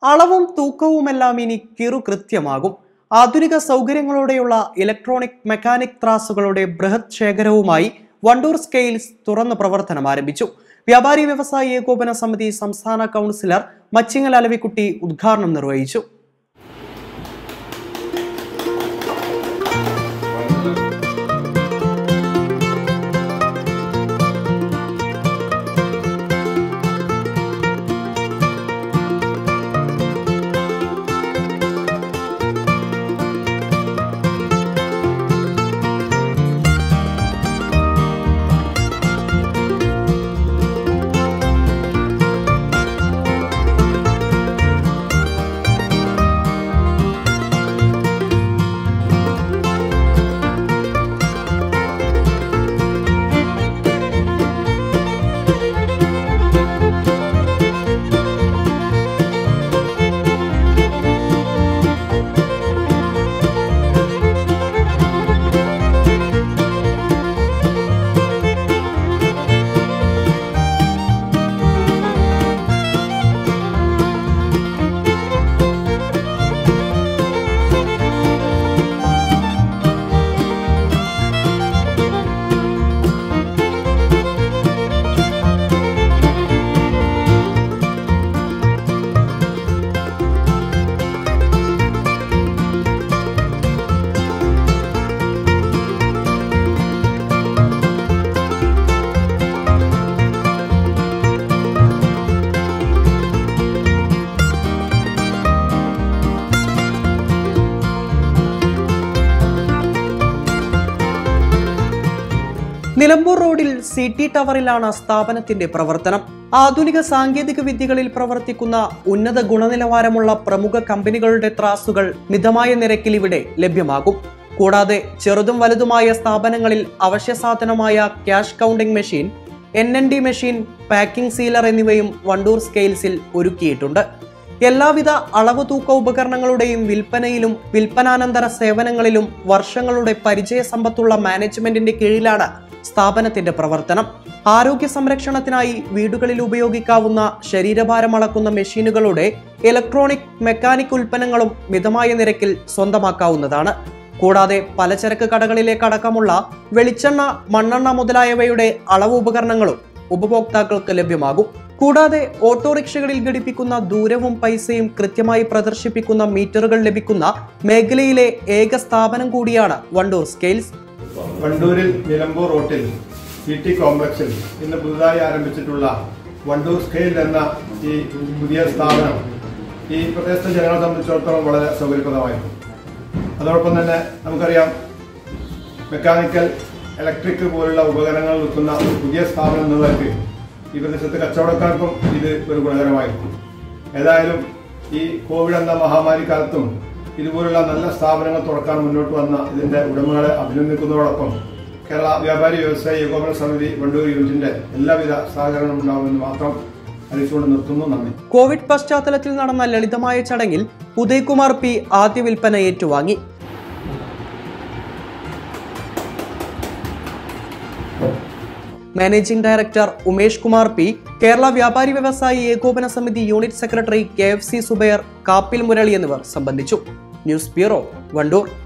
അളവും തൂക്കവുമെല്ലാം ഇനി കിറു കൃത്യമാകും ആധുനിക സൗകര്യങ്ങളോടെയുള്ള ഇലക്ട്രോണിക് മെക്കാനിക് ത്രാസുകളുടെ ബൃഹത് ശേഖരവുമായി വണ്ടൂർ സ്കെയിൽസ് തുറന്ന് പ്രവർത്തനം ആരംഭിച്ചു വ്യാപാരി വ്യവസായി ഏകോപന സമിതി സംസ്ഥാന കൗൺസിലർ മച്ചിങ്ങൽ അലവിക്കുട്ടി ഉദ്ഘാടനം നിർവഹിച്ചു നിലമ്പൂർ റോഡിൽ സി ടി ടവറിലാണ് സ്ഥാപനത്തിന്റെ പ്രവർത്തനം ആധുനിക സാങ്കേതിക വിദ്യകളിൽ പ്രവർത്തിക്കുന്ന ഉന്നത ഗുണനിലവാരമുള്ള പ്രമുഖ കമ്പനികളുടെ ത്രാസുകൾ മിതമായ നിരക്കിൽ ഇവിടെ ലഭ്യമാകും കൂടാതെ ചെറുതും വലുതുമായ സ്ഥാപനങ്ങളിൽ അവശ്യ സാധനമായ cash counting machine N N D machine packing sealer എന്നിവയും വണ്ടൂർ സ്കെയിൽസിൽ ഒരുക്കിയിട്ടുണ്ട് എല്ലാവിധ അളവ് തൂക്ക ഉപകരണങ്ങളുടെയും വിൽപ്പനയിലും വിൽപ്പനാനന്തര സേവനങ്ങളിലും വർഷങ്ങളുടെ പരിചയ സമ്പത്തുള്ള മാനേജ്മെന്റിന്റെ കീഴിലാണ് സ്ഥാപനത്തിന്റെ പ്രവർത്തനം ആരോഗ്യ സംരക്ഷണത്തിനായി വീടുകളിൽ ഉപയോഗിക്കാവുന്ന ശരീരഭാരം അളക്കുന്ന മെഷീനുകളുടെ ഇലക്ട്രോണിക് മെക്കാനിക് ഉൽപ്പന്നങ്ങളും മിതമായ നിരക്കിൽ സ്വന്തമാക്കാവുന്നതാണ് കൂടാതെ പലചരക്ക് കടകളിലേക്കടക്കമുള്ള വെളിച്ചെണ്ണ മണ്ണെണ്ണ മുതലായവയുടെ അളവ് ഉപകരണങ്ങളും ഉപഭോക്താക്കൾക്ക് ലഭ്യമാകും കൂടാതെ ഓട്ടോറിക്ഷകളിൽ ഘടിപ്പിക്കുന്ന ദൂരവും പൈസയും കൃത്യമായി പ്രദർശിപ്പിക്കുന്ന മീറ്ററുകൾ ലഭിക്കുന്ന മേഖലയിലെ ഏക സ്ഥാപനം കൂടിയാണ് വണ്ടൂർ സ്കെയിൽസ് വണ്ടൂരിൽ നിലമ്പൂർ റോട്ടിൽ ഇ ടി കോംപ്ലക്സിൽ ഇന്ന് പുതുതായി ആരംഭിച്ചിട്ടുള്ള വണ്ടൂർ സ്കെയിൽ എന്ന ഈ പുതിയ സ്ഥാപനം ഈ പ്രദേശത്തെ ജനങ്ങളെ സംബന്ധിച്ചിടത്തോളം വളരെ സൗകര്യപ്രദമായിരുന്നു അതോടൊപ്പം തന്നെ നമുക്കറിയാം മെക്കാനിക്കൽ ഇലക്ട്രിക് പോലുള്ള ഉപകരണങ്ങൾ വിൽക്കുന്ന ഒരു പുതിയ സ്ഥാപനം എന്നുള്ളവർക്ക് ഈ പ്രദേശത്തെ കച്ചവടക്കാർക്കും ഇത് ഒരു ഗുണകരമായിരിക്കും ഏതായാലും ഈ കോവിഡ് എന്ന മഹാമാരി കാലത്തും ഇതുപോലുള്ള നല്ല സ്ഥാപനങ്ങൾ തുറക്കാൻ മുന്നോട്ട് വന്ന ഇതിന്റെ ഉടമകളെ അഭിനന്ദിക്കുന്നതോടൊപ്പം കേരള വ്യാപാരി വ്യവസായ ഏകോപന സമിതി വണ്ടൂർ യൂണിറ്റിന്റെ എല്ലാവിധ സഹകരണം ഉണ്ടാവുമെന്ന് മാത്രം അറിയിച്ചുകൊണ്ട് നിർത്തുന്നു നന്ദി കോവിഡ് പശ്ചാത്തലത്തിൽ നടന്ന ലളിതമായ ചടങ്ങിൽ ഉദയ്കുമാർ പി ആദ്യ വിൽപ്പന ഏറ്റുവാങ്ങി managing director Umesh Kumar P Kerala Vyapari Vyavasayi Ekopana Samithi unit secretary K F C Subair Kappil Murali എന്നിവർ സംബന്ധിച്ചു ന്യൂസ് ബ്യൂറോ വണ്ടൂർ